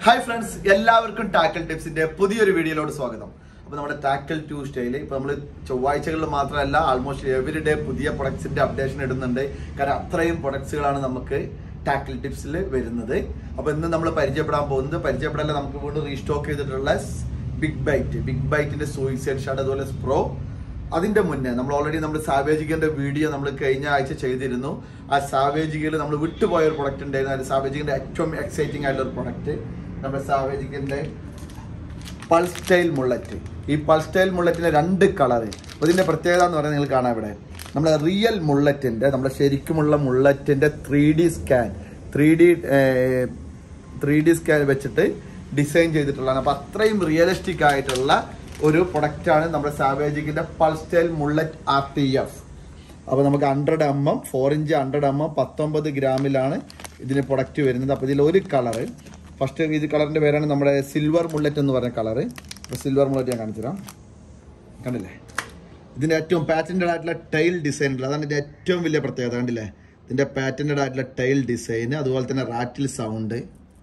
hi friends എല്ലാവർക്കും tackle ടിപ്സിന്റെ പുതിയൊരു വീഡിയോയിലോട് സ്വാഗതം അപ്പൊ നമ്മുടെ ടാക്കിൾ ട്യൂസ്ഡേയിൽ ഇപ്പൊ നമ്മൾ ചൊവ്വാഴ്ചകളിൽ മാത്രമല്ല ആൾമോസ്റ്റ് എവറി ഡേ പുതിയ പ്രൊഡക്ട്സിന്റെ അപ്ഡേഷൻ ഇടുന്നുണ്ട് കാരണം അത്രയും പ്രൊഡക്ട്സുകളാണ് നമുക്ക് ടാക്കിൾ ടിപ്സിൽ വരുന്നത് അപ്പൊ ഇന്ന് നമ്മൾ പരിചയപ്പെടാൻ പോകുന്നത് പരിചയപ്പെടാൻ നമുക്ക് വീണ്ടും റീസ്റ്റോക്ക് ചെയ്തിട്ടുള്ള ബിഗ് ബൈറ്റ് ബിഗ് ബൈറ്റിന്റെ സൂയിസൈഡ് ഷാഡ് അതുപോലെ സ്പ്രോ അതിന്റെ മുന്നേ നമ്മൾ ഓൾറെഡി നമ്മൾ സാവേജിക്കിന്റെ വീഡിയോ നമ്മൾ കഴിഞ്ഞ ആഴ്ച ചെയ്തിരുന്നു ആ സാവേജിക്കയിൽ നമ്മൾ വിട്ടുപോയ ഒരു പ്രൊഡക്റ്റ് ഉണ്ടായിരുന്നു അത് സാവേജിക്കിന്റെ ഏറ്റവും എക്സൈറ്റിംഗ് ആയിട്ടുള്ള ഒരു പ്രൊഡക്റ്റ് നമ്മുടെ സാവേജിക്കിന്റെ പൾസ് സ്റ്റൈൽ മുള്ളറ്റ് ഈ പൾസ് സ്റ്റൈൽ മുള്ളറ്റിന്റെ രണ്ട് കളറ് ഇതിന്റെ പ്രത്യേകത എന്ന് പറഞ്ഞാൽ നിങ്ങൾ കാണാം ഇവിടെ നമ്മുടെ റിയൽ മുള്ളറ്റിന്റെ നമ്മുടെ ശരിക്കുമുള്ള മുള്ളറ്റിന്റെ three D scan three D three D scan വെച്ചിട്ട് ഡിസൈൻ ചെയ്തിട്ടുള്ളതാണ് അപ്പൊ അത്രയും റിയലിസ്റ്റിക് ആയിട്ടുള്ള ഒരു പ്രൊഡക്റ്റാണ് നമ്മുടെ സാവേജിക്കിന്റെ pulse style mullet R T F അപ്പോൾ നമുക്ക് hundred M M four inch hundred M M പത്തൊമ്പത് ഗ്രാമിലാണ് ഇതിന് പ്രൊഡക്റ്റ് വരുന്നത് അപ്പോൾ ഇതിൽ ഒരു കളറ് ഫസ്റ്റ് ഇത് കളറിൻ്റെ പേരാണ് നമ്മുടെ സിൽവർ മുള്ളറ്റ് എന്ന് പറഞ്ഞ കളറ് സിൽവർ മുള്ളറ്റ് ഞാൻ കാണിച്ചു തരാം കണ്ടില്ലേ ഇതിൻ്റെ ഏറ്റവും പാറ്റൻറ്റഡ് ആയിട്ടുള്ള ടൈൽ ഡിസൈൻ ഉണ്ട് അതാണ് ഇതിൻ്റെ ഏറ്റവും വലിയ പ്രത്യേകത കണ്ടില്ലേ ഇതിൻ്റെ പാറ്റൻറ്റഡ് ആയിട്ടുള്ള ടൈൽ ഡിസൈൻ അതുപോലെ തന്നെ റാറ്റിൽ സൗണ്ട്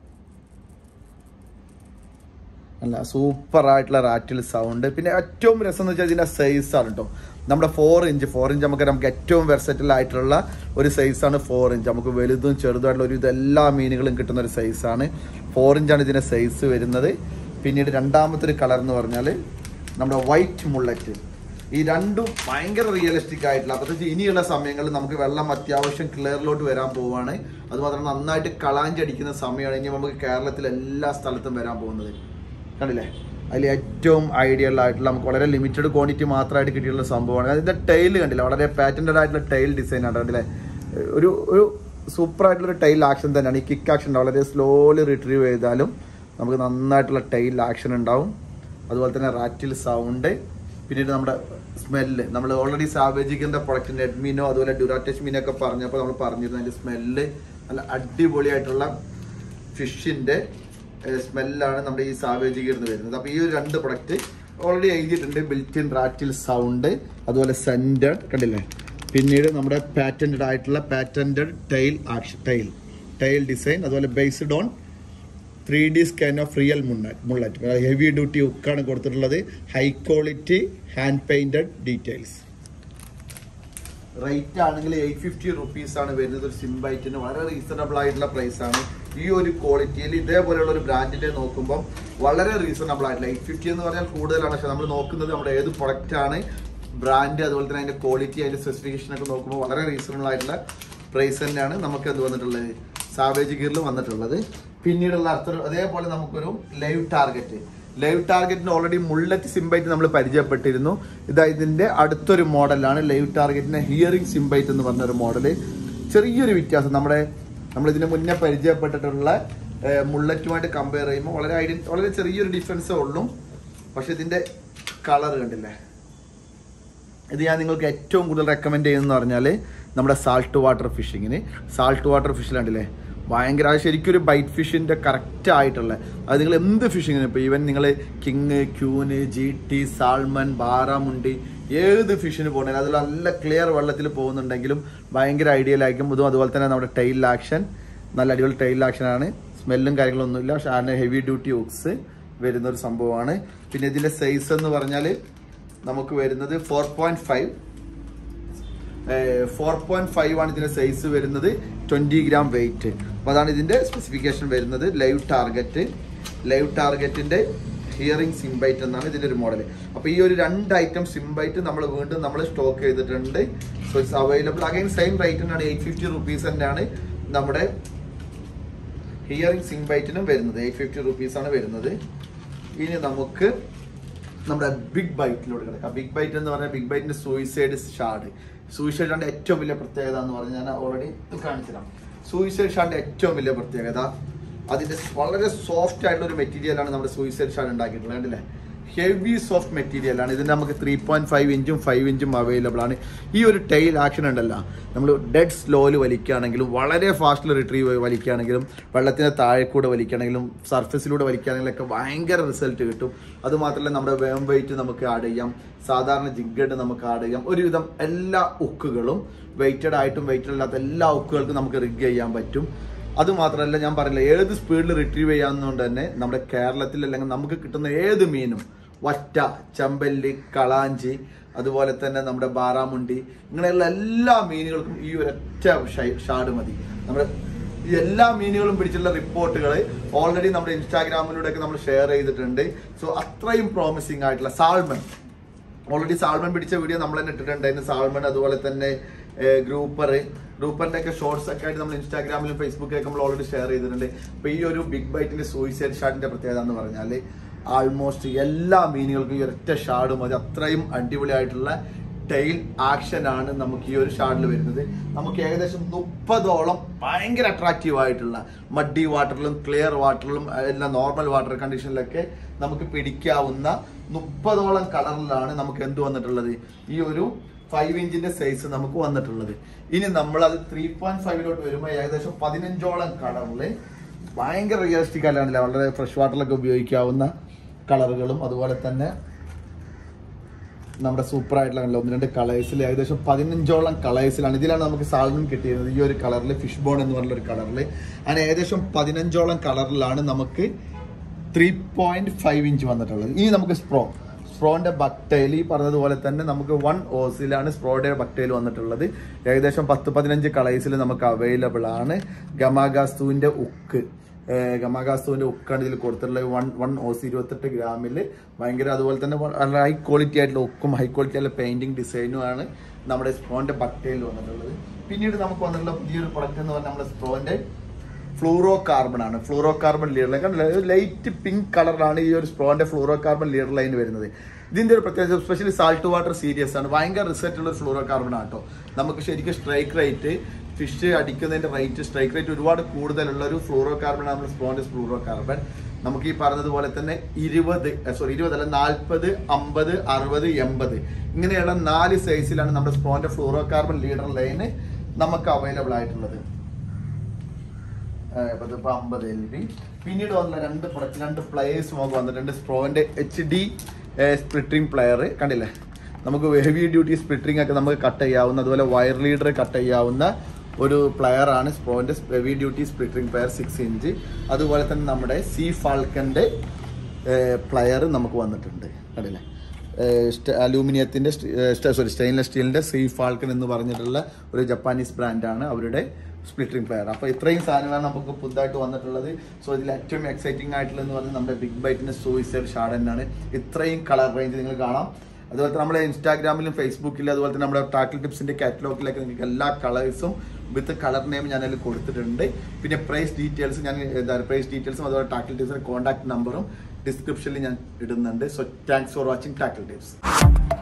അല്ല സൂപ്പർ ആയിട്ടുള്ള റാറ്റിൽ സൗണ്ട് പിന്നെ ഏറ്റവും രസം എന്ന് വെച്ചാൽ ഇതിന്റെ സൈസ് ആണ് കേട്ടോ നമ്മുടെ ഫോർ ഇഞ്ച് ഫോർ ഇഞ്ച് നമുക്ക് നമുക്ക് ഏറ്റവും വെർസറ്റൽ ആയിട്ടുള്ള ഒരു സൈസാണ് ഫോർ ഇഞ്ച് നമുക്ക് വലുതും ചെറുതായിട്ടുള്ള ഒരു എല്ലാ മീനുകളും കിട്ടുന്ന ഒരു സൈസാണ് ഫോർ ഇഞ്ചാണ് ഇതിന്റെ സൈസ് വരുന്നത് പിന്നീട് രണ്ടാമത്തെ ഒരു കളർ എന്ന് പറഞ്ഞാൽ നമ്മുടെ വൈറ്റ് മുള്ളറ്റ് ഈ രണ്ടും ഭയങ്കര റിയലിസ്റ്റിക് ആയിട്ടുള്ള പ്രത്യേകിച്ച് ഇനിയുള്ള സമയങ്ങളിൽ നമുക്ക് വെള്ളം അത്യാവശ്യം ക്ലിയറിലോട്ട് വരാൻ പോവാണ് അതുമാത്രം നന്നായിട്ട് കളാഞ്ചടിക്കുന്ന സമയമാണ് ഇനി നമുക്ക് കേരളത്തിൽ എല്ലാ സ്ഥലത്തും വരാൻ പോകുന്നത് കണ്ടില്ലേ അതിൽ ഏറ്റവും ഐഡിയൽ ആയിട്ടുള്ള നമുക്ക് വളരെ ലിമിറ്റഡ് ക്വാണ്ടിറ്റി മാത്രമായിട്ട് കിട്ടിയുള്ള സംഭവമാണ് അതിന്റെ ടൈൽ കണ്ടില്ല വളരെ പാറ്റൻറ്റഡ് ആയിട്ടുള്ള ടൈൽ ഡിസൈൻ ആണ് കണ്ടില്ലേ ഒരു ഒരു സൂപ്പർ ആയിട്ടുള്ള ഒരു ടൈൽ ആക്ഷൻ തന്നെയാണ് ഈ കിക്ക് ആക്ഷൻ വളരെ സ്ലോലി റിട്രീവ് ചെയ്താലും നമുക്ക് നന്നായിട്ടുള്ള ടൈൽ ആക്ഷൻ ഉണ്ടാവും അതുപോലെ തന്നെ റാറ്റിൽ സൗണ്ട് പിന്നീട് നമ്മുടെ സ്മെല്ല് നമ്മൾ ഓൾറെഡി സാവേജിക്കിന്റെ പ്രൊഡക്റ്റ് നെഡ്മീനോ അതുപോലെ ഡ്യൂറാറ്റച്ച് മീനോ ഒക്കെ പറഞ്ഞപ്പോൾ നമ്മൾ പറഞ്ഞിരുന്നു അതിന്റെ സ്മെല്ല് നല്ല അടിപൊളിയായിട്ടുള്ള ഫിഷിന്റെ സ്മെല്ലാണ് നമ്മുടെ ഈ സാവേജിക്ക് ഇരുന്ന് വരുന്നത് അപ്പോൾ ഈ ഒരു രണ്ട് പ്രൊഡക്റ്റ് ഓൾറെഡി എഴുതിയിട്ടുണ്ട് ബിൽറ്റ് ഇൻ റാറ്റിൽ സൗണ്ട് അതുപോലെ സെൻറ്റഡ് കണ്ടില്ലേ പിന്നീട് നമ്മുടെ പാറ്റൻറ്റഡ് ആയിട്ടുള്ള patented tail action tail tail design അതുപോലെ based on three D scan of real mullet mullet heavy duty ഉക്കാണ് കൊടുത്തിട്ടുള്ളത് high quality hand painted details rate ആണെങ്കിൽ എയ്റ്റ് ഫിഫ്റ്റി റുപ്പീസ് ആണ് വരുന്നത് ഒരു സിംബൈറ്റിന് വളരെ റീസണബിൾ ആയിട്ടുള്ള പ്രൈസ് ആണ് ഈ ഒരു ക്വാളിറ്റിയിൽ ഇതേപോലെയുള്ള ഒരു ബ്രാൻഡിന്റെ നോക്കുമ്പോൾ വളരെ റീസണബിൾ ആയിട്ടുള്ള എയ്റ്റ് ഫിഫ്റ്റി എന്ന് പറഞ്ഞാൽ കൂടുതലാണ് പക്ഷെ നമ്മൾ നോക്കുന്നത് നമ്മുടെ ഏത് പ്രൊഡക്റ്റ് ആണ് ബ്രാൻഡ് അതുപോലെ തന്നെ അതിന്റെ ക്വാളിറ്റി അതിന്റെ സ്പെസിഫിക്കേഷൻ ഒക്കെ നോക്കുമ്പോൾ വളരെ റീസണബിൾ ആയിട്ടുള്ള പ്രൈസ് തന്നെയാണ് നമുക്ക് എന്ത് വന്നിട്ടുള്ളത് സാവേജ് ഗിയറിൽ വന്നിട്ടുള്ളത് പിന്നീടുള്ള അർത്ഥം അതേപോലെ നമുക്കൊരു ലൈവ് ടാർഗറ്റ് ലൈവ് ടാർഗറ്റിന് ഓൾറെഡി മുള്ളറ്റ് സിംബൈറ്റ് നമ്മൾ പരിചയപ്പെട്ടിരുന്നു ഇതാ ഇതിന്റെ അടുത്തൊരു മോഡലാണ് ലൈവ് ടാർഗറ്റിന്റെ ഹിയറിംഗ് സിംബൈറ്റ് എന്ന് പറഞ്ഞ ഒരു മോഡല് ചെറിയൊരു വ്യത്യാസം നമ്മുടെ നമ്മൾ ഇതിന് മുന്നേ പരിചയപ്പെട്ടിട്ടുള്ള മുള്ളറ്റുമായിട്ട് കമ്പയർ ചെയ്യുമ്പോൾ വളരെ ഐഡൻ വളരെ ചെറിയൊരു ഡിഫറൻസേ ഉള്ളൂ പക്ഷെ ഇതിന്റെ കളർ കണ്ടില്ലേ ഇത് ഞാൻ നിങ്ങൾക്ക് ഏറ്റവും കൂടുതൽ റെക്കമെൻഡ് ചെയ്യുന്നതെന്ന് പറഞ്ഞാൽ നമ്മുടെ സാൾട്ട് വാട്ടർ ഫിഷിങ്ങിന് സാൾട്ട് വാട്ടർ ഫിഷിൽ കണ്ടില്ലേ ഭയങ്കര അത് ശരിക്കും ഒരു ബൈറ്റ് ഫിഷിന്റെ കറക്റ്റ് ആയിട്ടുള്ള അത് നിങ്ങൾ എന്ത് ഫിഷിങ്ങിന് ഇപ്പോൾ ഈവൻ നിങ്ങൾ കിങ് ക്യൂന് ജി ടി സാൾമൺ ബാറാമുണ്ടി ഏത് ഫിഷിന് പോകണേ അതിൽ നല്ല ക്ലിയർ വെള്ളത്തിൽ പോകുന്നുണ്ടെങ്കിലും ഭയങ്കര ഐഡിയൽ ആയിരിക്കും ഇതും അതുപോലെ തന്നെ നമ്മുടെ ടൈൽ ആക്ഷൻ നല്ല അടിപൊളി ടൈൽ ആക്ഷനാണ് സ്മെല്ലും കാര്യങ്ങളൊന്നുമില്ല പക്ഷെ അതിന് ഹെവി ഡ്യൂട്ടി ഓക്സ് വരുന്ന ഒരു സംഭവമാണ് പിന്നെ ഇതിന്റെ സൈസ് എന്ന് പറഞ്ഞാൽ നമുക്ക് വരുന്നത് four point five four point five ആണ് ഇതിന്റെ സൈസ് വരുന്നത് ട്വന്റി ഗ്രാം വെയിറ്റ് അപ്പോൾ അതാണ് ഇതിന്റെ സ്പെസിഫിക്കേഷൻ വരുന്നത് ലൈവ് ടാർഗറ്റ് ലൈവ് ടാർഗറ്റിന്റെ ഹിയറിംഗ് സിംബൈറ്റ് എന്നാണ് ഇതിന്റെ ഒരു മോഡൽ അപ്പോൾ ഈ ഒരു രണ്ട് ഐറ്റം സിംബൈറ്റ് നമ്മൾ വീണ്ടും നമ്മൾ സ്റ്റോക്ക് ചെയ്തിട്ടുണ്ട് so it's available again same rate തന്നെയാണ് എയ്റ്റ് ഫിഫ്റ്റി റുപ്പീസ് തന്നെയാണ് നമ്മുടെ ഹിയറിംഗ് സിംബൈറ്റിനും വരുന്നത് എയ്റ്റ് ഫിഫ്റ്റി റുപ്പീസ് ആണ് വരുന്നത് ഇനി നമുക്ക് നമ്മുടെ ബിഗ് ബൈറ്റിലോട്ട് കിടക്കാം ബിഗ് ബൈറ്റ് എന്ന് പറഞ്ഞാൽ ബിഗ് ബൈറ്റിന്റെ സൂയിസൈഡ് ഷാഡ് സൂയിസൈഡ് ഷാഡിന്റെ ഏറ്റവും വലിയ പ്രത്യേകത എന്ന് പറഞ്ഞാൽ ഞാൻ ഓൾറെഡി കാണിച്ചുതരാം സൂയിസൈഡ് ഷാഡിന്റെ ഏറ്റവും വലിയ പ്രത്യേകത അതിന്റെ വളരെ സോഫ്റ്റ് ആയിട്ടുള്ള ഒരു മെറ്റീരിയലാണ് നമ്മുടെ സൂയിസൈഡ് ഷാഡ് ഉണ്ടാക്കിയിട്ടുള്ളത് കണ്ടില്ലേ ഹെവി സോഫ്റ്റ് മെറ്റീരിയൽ ആണ് ഇതിന്റെ നമുക്ക് ത്രീ പോയിന്റ് ഫൈവ് ഇഞ്ചും ഫൈവ് ഇഞ്ചും അവൈലബിൾ ആണ് ഈ ഒരു ടൈൽ ആക്ഷൻ ഉണ്ടല്ലോ നമ്മൾ ഡെഡ് സ്ലോയിൽ വലിക്കുകയാണെങ്കിലും വളരെ ഫാസ്റ്റിൽ റിട്രീവ് വലിക്കുകയാണെങ്കിലും വെള്ളത്തിന്റെ താഴെ കൂടെ വലിക്കുകയാണെങ്കിലും സർഫസിലൂടെ വലിക്കുകയാണെങ്കിലും ഒക്കെ ഭയങ്കര റിസൾട്ട് കിട്ടും അതുമാത്രമല്ല നമ്മുടെ വേം വെയിറ്റ് നമുക്ക് ആഡ് ചെയ്യാം സാധാരണ ജിഗഡ് നമുക്ക് ആഡ് ചെയ്യാം ഒരുവിധം എല്ലാ ഉക്കുകളും വെയിറ്റഡ് ആയിട്ടും വെയിറ്റഡ് അല്ലാത്ത എല്ലാ ഉക്കുകൾക്കും നമുക്ക് റിഗ് ചെയ്യാൻ പറ്റും അത് മാത്രമല്ല ഞാൻ പറഞ്ഞില്ല ഏത് സ്പീഡിൽ റിട്രീവ് ചെയ്യാവുന്നതുകൊണ്ട് തന്നെ നമ്മുടെ കേരളത്തിൽ അല്ലെങ്കിൽ നമുക്ക് കിട്ടുന്ന ഏത് മീനും വറ്റ ചെമ്പല്ലി കളാഞ്ചി അതുപോലെ തന്നെ നമ്മുടെ ബാറാമുണ്ടി ഇങ്ങനെയുള്ള എല്ലാ മീനുകൾക്കും ഈ ഒരൊറ്റ ഷൈ- ഷാഡ് മതി നമ്മുടെ ഈ എല്ലാ മീനുകളും പിടിച്ചുള്ള റിപ്പോർട്ടുകൾ ഓൾറെഡി നമ്മുടെ ഇൻസ്റ്റാഗ്രാമിലൂടെയൊക്കെ നമ്മൾ ഷെയർ ചെയ്തിട്ടുണ്ട് സോ അത്രയും പ്രോമിസിങ് ആയിട്ടുള്ള സാൾമൺ ഓൾറെഡി സാൾമൺ പിടിച്ച വീഡിയോ നമ്മൾ തന്നെ ഇട്ടിട്ടുണ്ടായിരുന്നു സാൾമൺ അതുപോലെ തന്നെ ഗ്രൂപ്പർ ഗ്രൂപ്പറിന്റെ ഒക്കെ ഷോർട്സ് ഒക്കെ ആയിട്ട് നമ്മൾ ഇൻസ്റ്റാഗ്രാമിലും ഫേസ്ബുക്കിലൊക്കെ നമ്മൾ ഓൾറെഡി ഷെയർ ചെയ്തിട്ടുണ്ട് അപ്പൊ ഈ ഒരു ബിഗ് ബൈറ്റിന്റെ സൂയിസൈഡ് ഷാട്ടിന്റെ പ്രത്യേകത എന്ന് പറഞ്ഞാൽ ആൾമോസ്റ്റ് എല്ലാ മീനുകൾക്കും ഈ ഒരൊറ്റ ഷാഡ് മതി അത്രയും അടിപൊളിയായിട്ടുള്ള ടെയിൽ ആക്ഷൻ ആണ് നമുക്ക് ഈ ഒരു ഷാഡിൽ വരുന്നത് നമുക്ക് ഏകദേശം മുപ്പതോളം ഭയങ്കര അട്രാക്റ്റീവ് ആയിട്ടുള്ള മഡി വാട്ടറിലും ക്ലിയർ വാട്ടറിലും എല്ലാം നോർമൽ വാട്ടർ കണ്ടീഷനിലൊക്കെ നമുക്ക് പിടിക്കാവുന്ന മുപ്പതോളം കളറിലാണ് നമുക്ക് എന്ത് വന്നിട്ടുള്ളത് ഈ ഒരു ഫൈവ് ഇഞ്ചിന്റെ സൈസ് നമുക്ക് വന്നിട്ടുള്ളത് ഇനി നമ്മൾ അത് ത്രീ പോയിന്റ് ഫൈവിലോട്ട് വരുമ്പോൾ ഏകദേശം പതിനഞ്ചോളം കളറിൽ ഭയങ്കര റിയലിസ്റ്റിക് അല്ലാണ്ടില്ല വളരെ ഫ്രഷ് വാട്ടറിലൊക്കെ ഉപയോഗിക്കാവുന്ന കളറുകളും അതുപോലെ തന്നെ നമ്മുടെ സൂപ്പർ ആയിട്ടുള്ള കണ്ടല്ലോ ഒന്ന് രണ്ട് കളേഴ്സിൽ ഏകദേശം പതിനഞ്ചോളം കളേഴ്സിലാണ് ഇതിലാണ് നമുക്ക് സാൽമൺ കിട്ടിയിരുന്നത് ഈ ഒരു കളറിൽ ഫിഷ് ബോൺ എന്ന് പറഞ്ഞ ഒരു കളറിൽ അങ്ങനെ ഏകദേശം പതിനഞ്ചോളം കളറിലാണ് നമുക്ക് ത്രീ പോയിന്റ് ഫൈവ് ഇഞ്ച് വന്നിട്ടുള്ളത് ഇനി നമുക്ക് സ്പ്രോ സ്പ്രോന്റെ ബക്ടൈൽ ഈ പറഞ്ഞതുപോലെ തന്നെ നമുക്ക് വൺ ഓസിലാണ് സ്പ്രോയുടെ ബക്ടൈൽ വന്നിട്ടുള്ളത് ഏകദേശം പത്ത് പതിനഞ്ച് കളേഴ്സിൽ നമുക്ക് അവൈലബിൾ ആണ് ഗമാഗാസ്തുവിന്റെ ഉക്ക് ഗമാഗാസ്തുവിന്റെ ഉക്കാണ് ഇതിൽ കൊടുത്തിട്ടുള്ളത് വൺ വൺ ഓസ് ഇരുപത്തെട്ട് ഗ്രാമിൽ ഭയങ്കര അതുപോലെ തന്നെ വളരെ ഹൈ ക്വാളിറ്റി ആയിട്ടുള്ള ഉക്കും ഹൈ ക്വാളിറ്റി ആയിട്ടുള്ള പെയിന്റിംഗ് ഡിസൈനും ആണ് നമ്മുടെ സ്പ്രോന്റെ ബക്ടൈൽ വന്നിട്ടുള്ളത് പിന്നീട് നമുക്ക് വന്നിട്ടുള്ള പുതിയൊരു പ്രൊഡക്റ്റ് എന്ന് പറഞ്ഞാൽ നമ്മുടെ സ്പ്രോന്റെ ഫ്ലൂറോ കാർബൺ ആണ് ഫ്ലൂറോ കാർബൺ ലീഡർ ലൈൻ കണ്ടില്ലേ ഒരു ലൈറ്റ് പിങ്ക് കളറിലാണ് ഈ ഒരു സ്പ്രോന്റെ ഫ്ലൂറോ കാർബൺ ലീഡർ ലൈൻ വരുന്നത് ഇതിന്റെ ഒരു പ്രത്യേകത എസ്പെഷ്യലി സാൾട്ട് വാട്ടർ സീരിയസ് ആണ് ഭയങ്കര റിസൾട്ട് ഉള്ള ഒരു ഫ്ലൂറോ കാർബൺ ആട്ടോ നമുക്ക് ശരിക്കും സ്ട്രൈക്ക് റേറ്റ് ഫിഷ് അടിക്കുന്നതിന്റെ റേറ്റ് സ്ട്രൈക്ക് റേറ്റ് ഒരുപാട് കൂടുതലുള്ള ഒരു ഫ്ലൂറോ കാർബൺ ആണ് നമ്മുടെ സ്പ്രോന്റെ ഫ്ലൂറോ കാർബൺ നമുക്ക് ഈ പറഞ്ഞതുപോലെ തന്നെ ഇരുപത് സോറി ഇരുപതല്ല നാൽപ്പത് അമ്പത് അറുപത് എൺപത് ഇങ്ങനെയുള്ള നാല് സൈസിലാണ് നമ്മുടെ സ്പ്രോന്റെ ഫ്ലൂറോ കാർബൺ ലീഡർ ലൈന് നമുക്ക് അവൈലബിൾ ആയിട്ടുള്ളത് ഇതിപ്പോ അമ്പത് എൽ ബി പിന്നീട് വന്ന രണ്ട് പ്രൊഡക്റ്റ് രണ്ട് പ്ലെയേഴ്സ് നമുക്ക് വന്നിട്ടുണ്ട് സ്പ്രോന്റെ എച്ച് ഡി സ്പ്ലിറ്ററിംഗ് പ്ലെയർ കണ്ടില്ലേ നമുക്ക് ഹെവി ഡ്യൂട്ടി സ്പ്ലിറ്ററിംഗ് ഒക്കെ നമുക്ക് കട്ട് ചെയ്യാവുന്ന അതുപോലെ വയർ ലീഡർ കട്ട് ചെയ്യാവുന്ന ഒരു പ്ലെയർ ആണ് സ്പ്രോന്റെ heavy duty split ring plier six inch അതുപോലെ തന്നെ നമ്മുടെ സി ഫാൾക്കന്റെ പ്ലെയർ നമുക്ക് വന്നിട്ടുണ്ട് കണ്ടില്ലേ അലൂമിനിയത്തിന്റെ സോറി സ്റ്റെയിൻലെസ് സ്റ്റീലിന്റെ സീ ഫാൾക്കൺ എന്ന് പറഞ്ഞിട്ടുള്ള ഒരു ജപ്പാനീസ് ബ്രാൻഡാണ് അവരുടെ സ്പ്ലിറ്ററിംഗ് പ്ലെയർ അപ്പോൾ ഇത്രയും സാധനങ്ങളാണ് നമുക്ക് പുതുതായിട്ട് വന്നിട്ടുള്ളത് സോ ഇതിൽ ഏറ്റവും എക്സൈറ്റിംഗ് ആയിട്ടുള്ളത് എന്ന് പറഞ്ഞാൽ നമ്മുടെ ബിഗ് ബൈറ്റിന്റെ സൂയിസൈഡ് ഷാഡൻ ആണ് ഇത്രയും കളർ റേഞ്ച് നിങ്ങൾ കാണാം അതുപോലെ തന്നെ നമ്മുടെ ഇൻസ്റ്റാഗ്രാമിലും ഫേസ്ബുക്കിലും അതുപോലെ തന്നെ നമ്മുടെ ടാക്കിൾ ടിപ്സിന്റെ കാറ്റലോഗിലൊക്കെ നിങ്ങൾക്ക് എല്ലാ കളേഴ്സും വിത്ത് കളർ നെയിം ഞാൻ അതിൽ കൊടുത്തിട്ടുണ്ട് പിന്നെ പ്രൈസ് ഡീറ്റെയിൽസ് ഞാൻ എന്താ പ്രൈസ് ഡീറ്റെയിൽസും അതുപോലെ ടാക്കിൾ ടിപ്സിന്റെ കോൺടാക്ട് നമ്പറും ഡിസ്ക്രിപ്ഷനിൽ ഞാൻ ഇടുന്നുണ്ട് so thanks for watching tackle tips